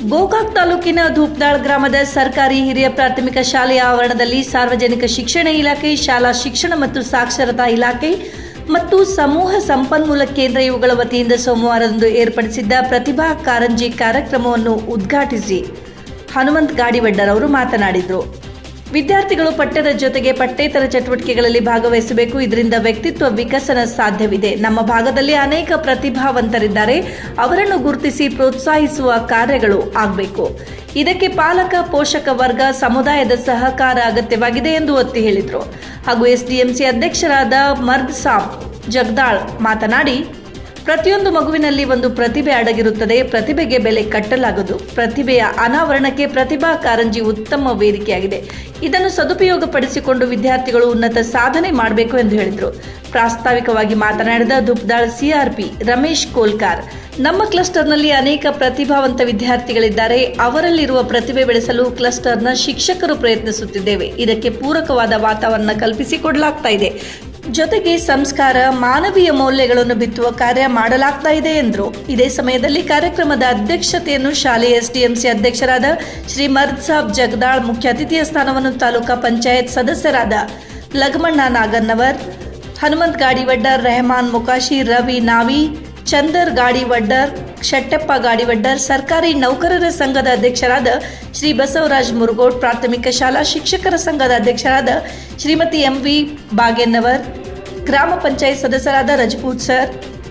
ಗೋಕಾಕ್ ತಾಲೂಕಿನ ಧೂಪ್ದಾಳ್ ಗ್ರಾಮದ ಸರ್ಕಾರಿ ಹಿರಿಯ ಪ್ರಾಥಮಿಕ ಶಾಲೆಯ ಆವರಣದಲ್ಲಿ ಸಾರ್ವಜನಿಕ ಶಿಕ್ಷಣ ಇಲಾಖೆ ಶಾಲಾ ಶಿಕ್ಷಣ ಮತ್ತು ಸಾಕ್ಷರತಾ ಇಲಾಖೆ ಮತ್ತು ಸಮೂಹ ಸಂಪನ್ಮೂಲ ಕೇಂದ್ರ ಇವುಗಳ ವತಿಯಿಂದ ಸೋಮವಾರದಂದು ಏರ್ಪಡಿಸಿದ್ದ ಪ್ರತಿಭಾ ಕಾರಂಜಿ ಕಾರ್ಯಕ್ರಮವನ್ನು ಉದ್ಘಾಟಿಸಿ ಹನುಮಂತ್ ಗಾಡಿವಡ್ಡರ್ ಅವರು ಮಾತನಾಡಿದರು ವಿದ್ಯಾರ್ಥಿಗಳು ಪಠ್ಯದ ಜೊತೆಗೆ ಪಠ್ಯೇತರ ಚಟುವಟಿಕೆಗಳಲ್ಲಿ ಭಾಗವಹಿಸಬೇಕು ಇದರಿಂದ ವ್ಯಕ್ತಿತ್ವ ವಿಕಸನ ಸಾಧ್ಯವಿದೆ ನಮ್ಮ ಭಾಗದಲ್ಲಿ ಅನೇಕ ಪ್ರತಿಭಾವಂತರಿದ್ದಾರೆ ಅವರನ್ನು ಗುರುತಿಸಿ ಪ್ರೋತ್ಸಾಹಿಸುವ ಕಾರ್ಯಗಳು ಆಗಬೇಕು ಇದಕ್ಕೆ ಪಾಲಕ ಪೋಷಕ ವರ್ಗ ಸಮುದಾಯದ ಸಹಕಾರ ಅಗತ್ಯವಾಗಿದೆ ಎಂದು ಒತ್ತಿ ಹೇಳಿದರು ಹಾಗೂ ಎಸ್ಡಿಎಂಸಿ ಅಧ್ಯಕ್ಷರಾದ ಮರ್ದ್ ಸಾಬ್ ಜಗದಾಳ್ ಮಾತನಾಡಿ ಪ್ರತಿಯೊಂದು ಮಗುವಿನಲ್ಲಿ ಒಂದು ಪ್ರತಿಭೆ ಅಡಗಿರುತ್ತದೆ ಪ್ರತಿಭೆಗೆ ಬೆಲೆ ಕಟ್ಟಲಾಗದು ಪ್ರತಿಭೆಯ ಅನಾವರಣಕ್ಕೆ ಪ್ರತಿಭಾ ಕಾರಂಜಿ ಉತ್ತಮ ವೇದಿಕೆಯಾಗಿದೆ ಇದನ್ನು ಸದುಪಯೋಗಪಡಿಸಿಕೊಂಡು ವಿದ್ಯಾರ್ಥಿಗಳು ಉನ್ನತ ಸಾಧನೆ ಮಾಡಬೇಕು ಎಂದು ಹೇಳಿದರು ಪ್ರಾಸ್ತಾವಿಕವಾಗಿ ಮಾತನಾಡಿದ ದುಪ್ದಾಳ್ ಸಿಆರ್ಪಿ ರಮೇಶ್ ಕೋಲ್ಕಾರ್ ನಮ್ಮ ಕ್ಲಸ್ಟರ್ನಲ್ಲಿ ಅನೇಕ ಪ್ರತಿಭಾವಂತ ವಿದ್ಯಾರ್ಥಿಗಳಿದ್ದಾರೆ ಅವರಲ್ಲಿರುವ ಪ್ರತಿಭೆ ಬೆಳೆಸಲು ಕ್ಲಸ್ಟರ್ನ ಶಿಕ್ಷಕರು ಪ್ರಯತ್ನಿಸುತ್ತಿದ್ದೇವೆ ಇದಕ್ಕೆ ಪೂರಕವಾದ ವಾತಾವರಣ ಕಲ್ಪಿಸಿಕೊಡಲಾಗ್ತಾ ಇದೆ ಜೊತೆಗೆ ಸಂಸ್ಕಾರ ಮಾನವೀಯ ಮೌಲ್ಯಗಳನ್ನು ಬಿತ್ತುವ ಕಾರ್ಯ ಮಾಡಲಾಗ್ತಾ ಇದೆ ಎಂದರು ಇದೇ ಸಮಯದಲ್ಲಿ ಕಾರ್ಯಕ್ರಮದ ಅಧ್ಯಕ್ಷತೆಯನ್ನು ಶಾಲೆಯ ಎಸ್ಡಿಎಂಸಿ ಅಧ್ಯಕ್ಷರಾದ ಶ್ರೀ ಮರ್ದ್ ಸಾಬ್ ಜಗದಾಳ್ ಮುಖ್ಯ ಅತಿಥಿಯ ಸ್ಥಾನವನ್ನು ತಾಲೂಕಾ ಪಂಚಾಯತ್ ಸದಸ್ಯರಾದ ಲಗಮಣ್ಣ ನಾಗನ್ನವರ್ ಹನುಮಂತ್ ಗಾಡಿವಡ್ಡರ್ ರೆಹಮಾನ್ ಮುಕಾಶಿ ರವಿ ನಾವಿ ಚಂದರ್ ಗಾಡಿವಡ್ಡರ್ ಶೆಟ್ಟಪ್ಪ ಗಾಡಿವಡ್ಡರ್ ಸರ್ಕಾರಿ ನೌಕರರ ಸಂಘದ ಅಧ್ಯಕ್ಷರಾದ ಶ್ರೀ ಬಸವರಾಜ್ ಮುರುಗೋಡ್ ಪ್ರಾಥಮಿಕ ಶಾಲಾ ಶಿಕ್ಷಕರ ಸಂಘದ ಅಧ್ಯಕ್ಷರಾದ ಶ್ರೀಮತಿ ಎಂವಿ ಬಾಗೇನ್ನವರ್ ಗ್ರಾಮ ಪಂಚಾಯತ್ ಸದಸ್ಯರಾದ ರಜಪೂತ್ ಸರ್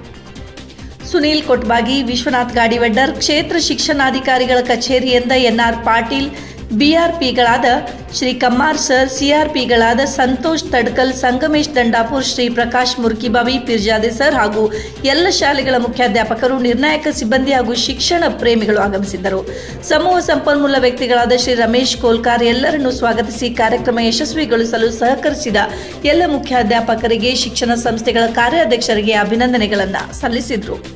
ಸುನೀಲ್ ಕೊಟ್ಬಾಗಿ ವಿಶ್ವನಾಥ್ ಗಾಡಿವಡ್ಡರ್ ಕ್ಷೇತ್ರ ಶಿಕ್ಷಣಾಧಿಕಾರಿಗಳ ಕಚೇರಿಯಿಂದ ಎನ್ಆರ್ ಪಾಟೀಲ್ ಬಿಆರ್ಪಿಗಳಾದ ಶ್ರೀ ಕಮ್ಮಾರ್ ಸರ್ ಸಿಆರ್ಪಿಗಳಾದ ಸಂತೋಷ್ ತಡ್ಕಲ್ ಸಂಗಮೇಶ್ ದಂಡಾಪುರ್ ಶ್ರೀ ಪ್ರಕಾಶ್ ಮುರ್ಕಿಬಾವಿ ಪಿರ್ಜಾದೆ ಸರ್ ಹಾಗೂ ಎಲ್ಲ ಶಾಲೆಗಳ ಮುಖ್ಯಾಧ್ಯಾಪಕರು ನಿರ್ಣಾಯಕ ಸಿಬ್ಬಂದಿ ಹಾಗೂ ಶಿಕ್ಷಣ ಪ್ರೇಮಿಗಳು ಆಗಮಿಸಿದ್ದರು ಸಮೂಹ ಸಂಪನ್ಮೂಲ ವ್ಯಕ್ತಿಗಳಾದ ಶ್ರೀ ರಮೇಶ್ ಕೋಲ್ಕಾರ್ ಎಲ್ಲರನ್ನು ಸ್ವಾಗತಿಸಿ ಕಾರ್ಯಕ್ರಮ ಯಶಸ್ವಿಗೊಳಿಸಲು ಸಹಕರಿಸಿದ ಎಲ್ಲ ಮುಖ್ಯಾಧ್ಯಾಪಕರಿಗೆ ಶಿಕ್ಷಣ ಸಂಸ್ಥೆಗಳ ಕಾರ್ಯಾಧ್ಯಕ್ಷರಿಗೆ ಅಭಿನಂದನೆಗಳನ್ನು ಸಲ್ಲಿಸಿದರು